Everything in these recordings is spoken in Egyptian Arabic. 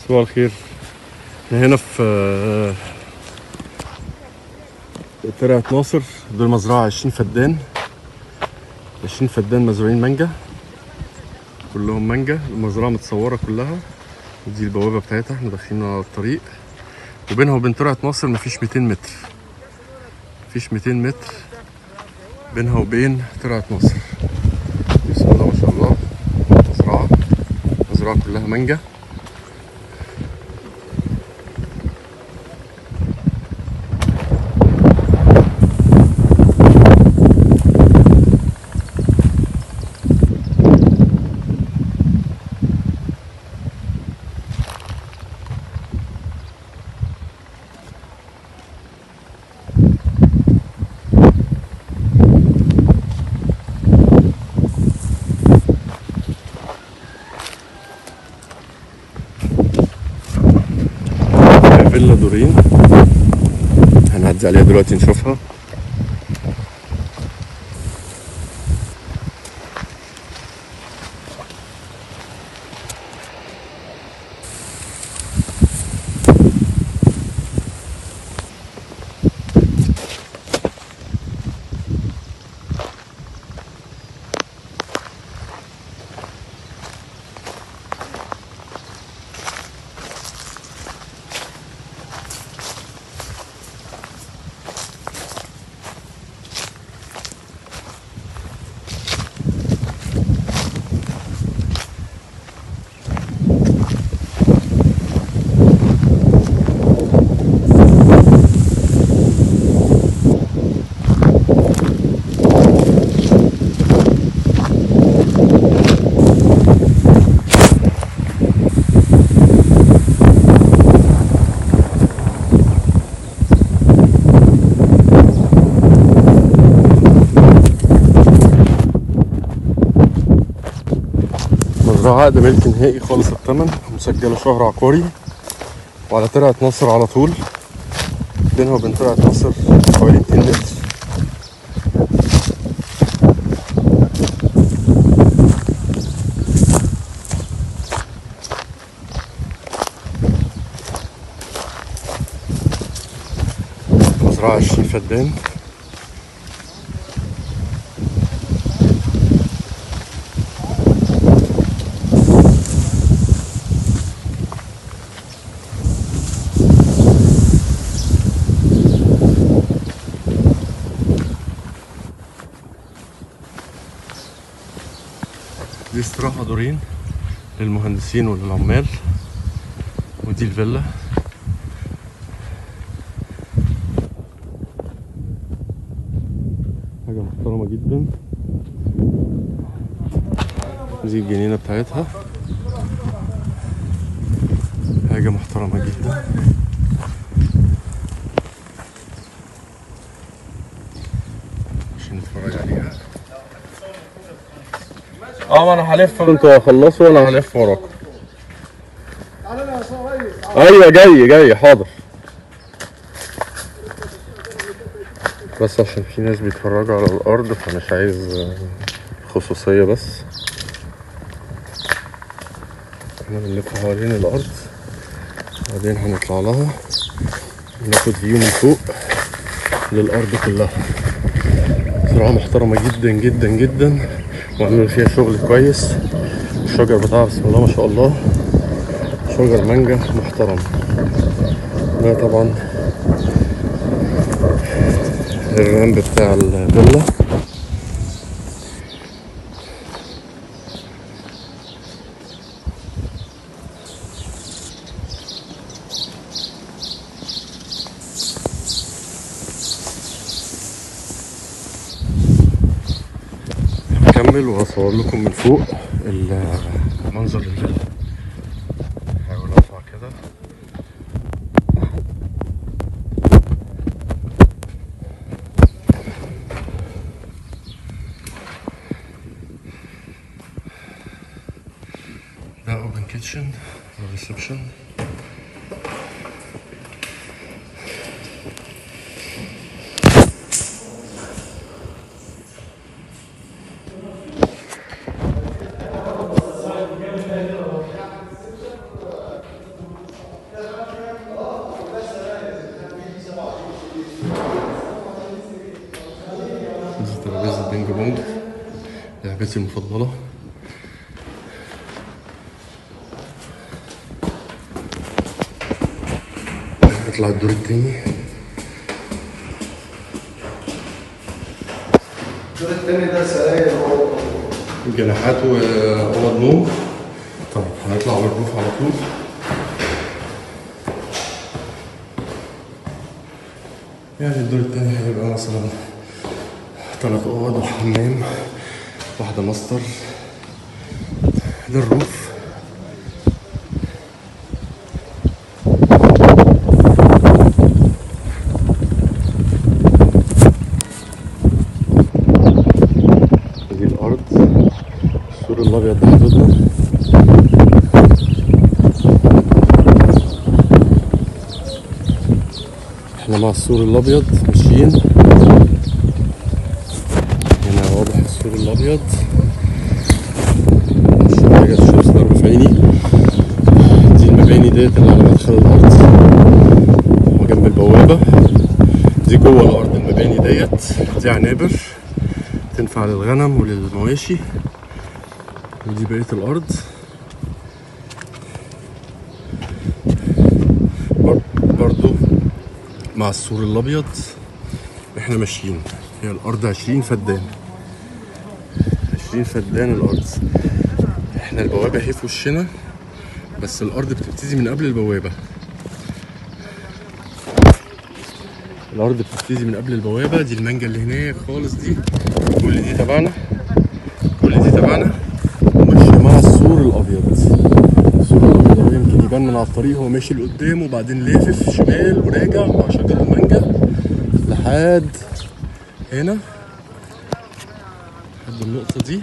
صباح الخير احنا هنا في آه، ترعة ناصر دول مزرعة عشرين فدان عشرين فدان مزروعين مانجا كلهم مانجا المزرعة متصورة كلها ودي البوابة بتاعتها احنا داخلين على الطريق وبينها وبين ترعة ناصر مفيش 200 متر مفيش 200 متر بينها وبين ترعة ناصر بسم الله ما شاء الله مزرعة مزرعة كلها مانجا فيلا دورين هنعدي عليها دلوقتي نشوفها مزرعة عقد ملك نهائي خالص الثمن مسجلة شهر عقاري وعلى ترعة ناصر على طول بينها وبين ترعة ناصر حوالي 200 متر مزرعة 20 فدان دي استراحة دورين للمهندسين وللعمال ودي الفيلا حاجة محترمة جدا دي الجنينة بتاعتها حاجة محترمة جدا عشان نتفرج عليها اه ما انا هلف انتوا خلصوا وانا هلف وراكم ايوه جاي جاي حاضر بس عشان في ناس بيتفرجوا على الارض فمش عايز آه، خصوصية بس احنا بنلف حوالين الارض بعدين هنطلع لها ناخد فيو من فوق للارض كلها زراعة محترمة جدا جدا جدا وعملوا فيها شغل كويس الشجر بتاعها بسم الله ما شاء الله شجر مانجا محترم ده طبعا الرامب بتاع الفيلا هكمل وهصور لكم من فوق ال- منظر الفيلا هحاول اطلع كده ده اوبن كيتشن ريسبشن بينج بونج لعبتي المفضلة نطلع الدور التاني الدور التاني ده سراير هو جناحات وأوض نوم طيب هنطلع على الروف على طول يعني الدور التاني هيبقى مثلا تلات أوض وحمام واحدة ماستر ده الروف دي الأرض السور الأبيض ده حدودنا احنا مع السور الأبيض ماشيين هنا واضح السور الأبيض مش حاجة الشمس ضربة في عيني دي المباني ديت اللي على مدخل الأرض وجنب البوابة دي جوه الأرض المباني ديت دي عنابر تنفع للغنم وللمواشي ودي بقية الأرض بر- برضو مع السور الأبيض احنا ماشيين هي الأرض عشرين فدان عشرين فدان الأرض احنا البوابة اهي في وشنا بس الأرض بتبتدي من قبل البوابة الأرض بتبتدي من قبل البوابة دي المانجا اللي هناك خالص دي كل دي تبعنا كل دي تبعنا وماشية مع السور الأبيض السور الأبيض هو يمكن يبان من على الطريق هو ماشي لقدام وبعدين لافف شمال وراجع مع شجر المانجا لحد هنا لحد النقطة دي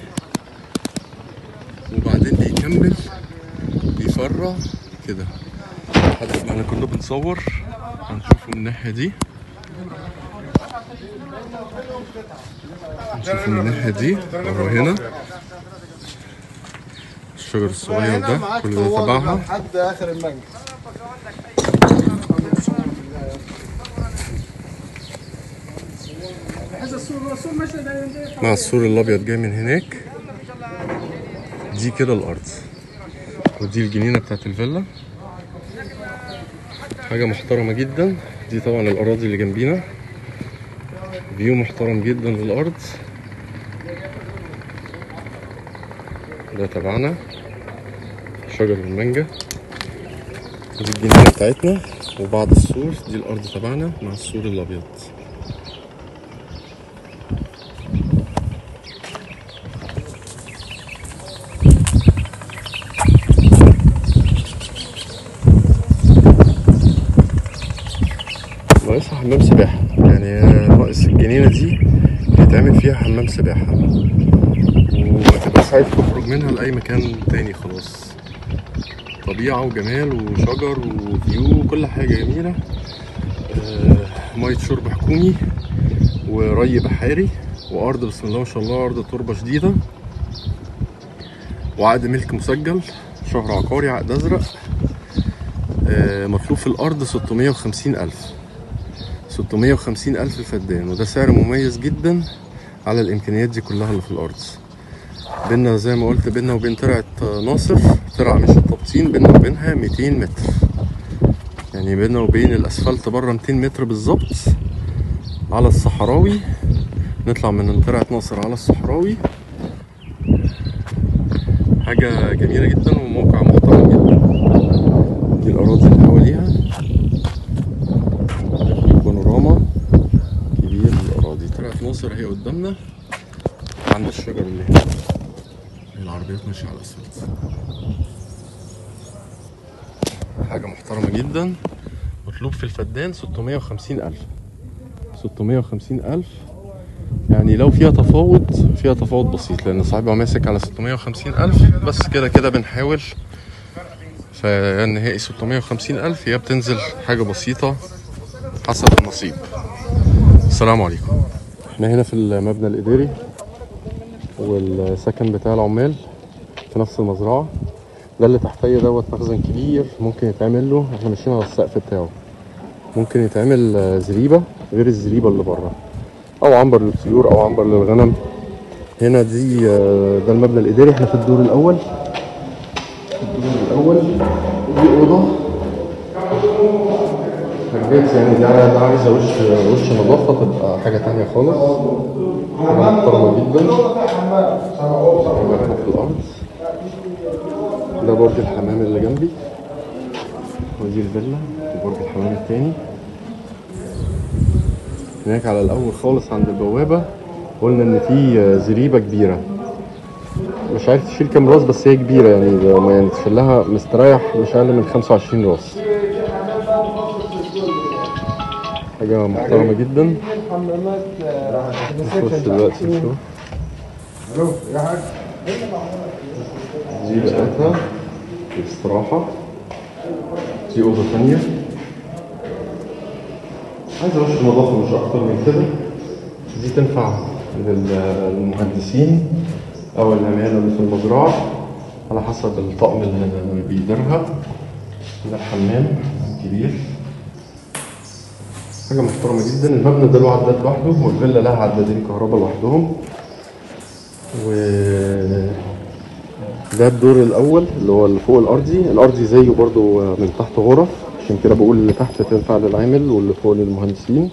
وبعدين بيكمل بيفرع كده لحد احنا كنا بنصور هنشوفه من الناحية دي نشوفه من الناحية دي وهو هنا الشجر الصغير ده كل ده تبعها لحد اخر المانجا مع السور الابيض جاي من هناك دي كده الارض ودي الجنينه بتاعت الفيلا حاجه محترمه جدا دي طبعا الاراضي اللي جنبينا فيو محترم جدا للارض ده تبعنا شجر المانجا ودي الجنينه بتاعتنا وبعد السور دي الارض تبعنا مع السور الابيض ناقصها حمام سباحة يعني ناقص الجنينة دي يتعمل فيها حمام سباحة وتبقى ساعات تخرج منها لأي مكان تاني خلاص طبيعة وجمال وشجر وفيو وكل حاجة جميلة آه، مية شرب حكومي وري بحاري وأرض بسم الله ما شاء الله أرض تربة شديدة وعقد ملك مسجل شهر عقاري عقد أزرق آه، مطلوب في الأرض 650 ألف 650 ألف فدان وده سعر مميز جدا على الإمكانيات دي كلها اللي في الأرض بينا زي ما قلت بينا وبين ترعة ناصر ترعة مش التبطين بينا وبينها 200 متر يعني بينا وبين الأسفلت بره 200 متر بالظبط على الصحراوي نطلع من ترعة ناصر على الصحراوي حاجة جميلة جدا وموقع محترم جدا دي الأراضي اللي حواليها في بانوراما كبير للأراضي ترعة ناصر هي قدامنا عند الشجر اللي هنا العربيات ماشية على الأسفلت حاجة محترمة جدا مطلوب في الفدان 650 ألف 650 ألف يعني لو فيها تفاوض فيها تفاوض بسيط لأن صاحبها ماسك على 650 ألف بس كده كده بنحاول فالنهائي 650 ألف هي بتنزل حاجة بسيطة حسب النصيب السلام عليكم احنا هنا في المبنى الإداري والسكن بتاع العمال في نفس المزرعة ده اللي تحتيه دوت مخزن كبير ممكن يتعمل له احنا ماشيين على السقف بتاعه ممكن يتعمل آه، زريبة غير الزريبة اللي بره أو عنبر للطيور أو عنبر للغنم هنا دي آه، ده المبنى الاداري احنا في الدور الاول الدور الاول دي اوضه حاجات يعني دي عايزه عايزه وش وش نظافه تبقى حاجه تانية خالص حاجه محترمه جدا حاجه في الارض ده برج الحمام اللي جنبي ودي الفيلا وبرج الحمام التاني هناك على الاول خالص عند البوابه قلنا ان في زريبه كبيره مش عارف تشيل كام راس بس هي كبيره يعني ده ما يعني تشيلها مستريح مش اقل من 25 راس حاجه محترمه جدا حمامات نخش دلوقتي نشوف الو يا حاج دي بتاعتها الاستراحة دي أوضة تانية عايز وش نظافة مش أكتر من كده دي تنفع لل- للمهندسين أو العمالة اللي في المزرعة على حسب الطقم اللي بيديرها ده الحمام كبير حاجة محترمة جدا المبنى ده له عداد لوحده والفيلا لها عدادين كهرباء لوحدهم و ده الدور الاول اللي هو اللي فوق الارضي الارضي زيه برضو من تحت غرف عشان كده بقول اللي تحت تنفع للعامل واللي فوق للمهندسين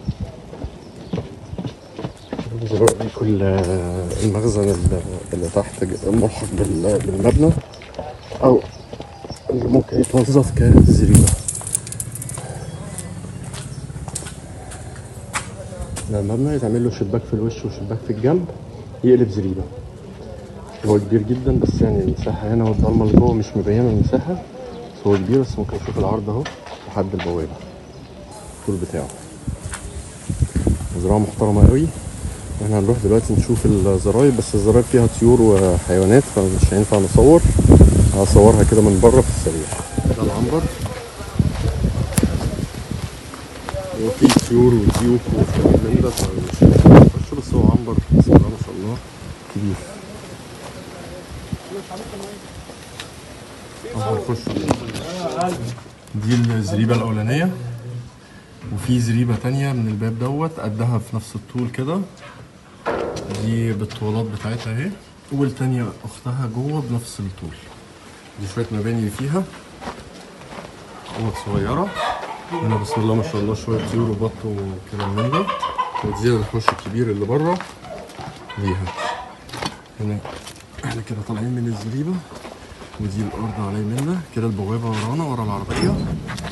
دلوقتي كل المخزن اللي- اللي تحت ملحق بال- بالمبنى او اللي ممكن يتوظف كزريبه ده المبنى يتعمل له شباك في الوش وشباك في الجنب يقلب زريبه هو كبير جدا بس يعني المساحة هنا والضلمة اللي جوه مش مبينة المساحة بس هو كبير بس ممكن نشوف العرض اهو لحد البوابة الطول بتاعه مزرعة محترمة قوي واحنا هنروح دلوقتي نشوف الزرايب بس الزرايب فيها طيور وحيوانات فمش هينفع نصور هصورها كده من بره في السريع ده العنبر وفي طيور وضيوف وكلام من ده فمش هينفع نخش بس هو عنبر بسم الله ما شاء الله كبير أهو هنخش دي الزريبة الأولانية وفي زريبة تانية من الباب دوت قدها في نفس الطول كده دي بالطولات بتاعتها اهي والتانية أختها جوه بنفس الطول دي شوية مباني اللي فيها أوض صغيرة هنا بسم الله ما شاء الله شوية طيور وبط وكلام من ده ودي الحوش الكبير اللي بره ليها هنا احنا كده طالعين من الزريبة ودي الأرض على يمنا كده البوابة ورانا ورا العربية